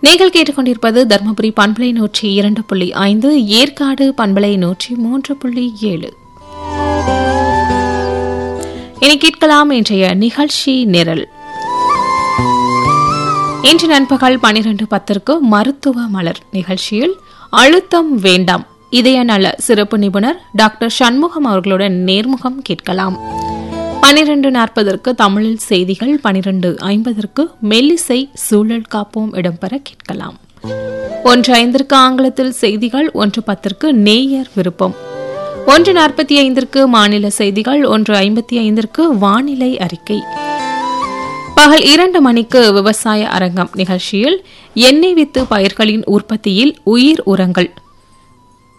நீங்கள் கேட்டுக்கொண்டிருப்பது தர்மபுரி பண்பலை நூற்றி இரண்டு புள்ளி ஐந்து ஏற்காடு பண்பலை நூற்றி மூன்று புள்ளி ஏழு இனி கேட்கலாம் இன்றைய நிகழ்ச்சி நிரல் இன்று நண்பகல் பனிரெண்டு பத்திற்கு மருத்துவ மலர் நிகழ்ச்சியில் அழுத்தம் வேண்டாம் இதய நல சிறப்பு நிபுணர் டாக்டர் சண்முகம் அவர்களுடன் நேர்முகம் கேட்கலாம் பனிரெண்டு நாற்பதற்கு தமிழில் செய்திகள் பனிரெண்டு ஐம்பதற்கு மெல்லிசை சூழல் காப்போம் இடம்பெற கேட்கலாம் ஒன்று ஐந்திற்கு ஆங்கிலத்தில் செய்திகள் ஒன்று பத்திற்கு நேயர் விருப்பம் ஒன்று நாற்பத்தி ஐந்திற்கு மாநில செய்திகள் ஒன்று ஐம்பத்தி ஐந்திற்கு வானிலை அறிக்கை பகல் இரண்டு மணிக்கு விவசாய அரங்கம் நிகழ்ச்சியில் எண்ணெய் வித்து பயிர்களின் உற்பத்தியில் உயிர் உரங்கள்